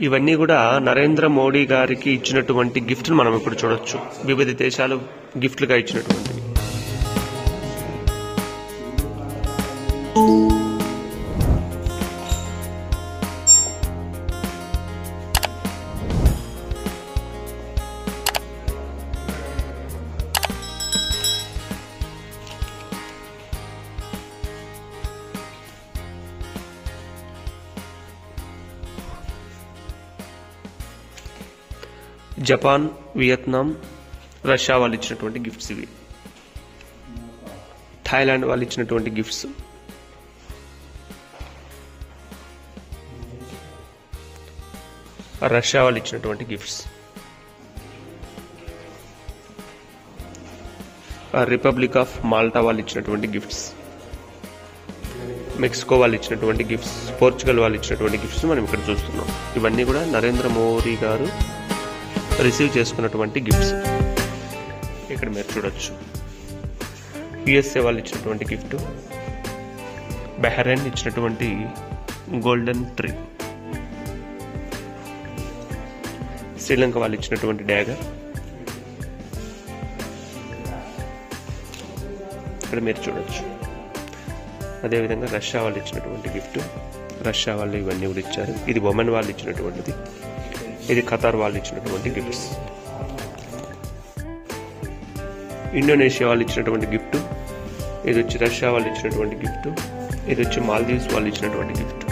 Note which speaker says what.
Speaker 1: ఇవన్నీ కూడా నరేంద్ర మోడీ గారికి ఇచ్చినటువంటి గిఫ్ట్ మనం ఇప్పుడు చూడొచ్చు వివిధ దేశాలు గిఫ్ట్లుగా ఇచ్చినటువంటివి జపాన్ వియత్నాం రష్యా వాళ్ళు ఇచ్చినటువంటి గిఫ్ట్స్ ఇవి థాయిలాండ్ వాళ్ళు ఇచ్చినటువంటి గిఫ్ట్స్ రష్యా వాళ్ళు ఇచ్చినటువంటి గిఫ్ట్స్ రిపబ్లిక్ ఆఫ్ మాల్టా వాళ్ళు ఇచ్చినటువంటి గిఫ్ట్స్ మెక్సికో వాళ్ళు ఇచ్చినటువంటి గిఫ్ట్స్ పోర్చుగల్ వాళ్ళు ఇచ్చినటువంటి గిఫ్ట్స్ మనం ఇక్కడ చూస్తున్నాం ఇవన్నీ కూడా నరేంద్ర మోడీ గారు రిసీవ్ చేసుకున్నటువంటి గిఫ్ట్స్ ఇక్కడ మీరు చూడొచ్చు యుఎస్ఏ వాళ్ళు ఇచ్చినటువంటి గిఫ్ట్ బెహరైన్ ఇచ్చినటువంటి గోల్డెన్ ట్రీ శ్రీలంక వాళ్ళు ఇచ్చినటువంటి డ్యాగర్ ఇక్కడ మీరు చూడొచ్చు అదేవిధంగా రష్యా వాళ్ళు ఇచ్చినటువంటి గిఫ్ట్ రష్యా వాళ్ళు ఇవన్నీ కూడా ఇచ్చారు ఇది ఒమెన్ వాళ్ళు ఇచ్చినటువంటిది ఇది ఖతార్ వాళ్ళు ఇచ్చినటువంటి గిఫ్ట్స్ ఇండోనేషియా వాళ్ళు ఇచ్చినటువంటి గిఫ్ట్ ఇది వచ్చి రష్యా వాళ్ళు ఇచ్చినటువంటి గిఫ్ట్ ఇది వచ్చి మాల్దీవ్స్ వాళ్ళు ఇచ్చినటువంటి గిఫ్ట్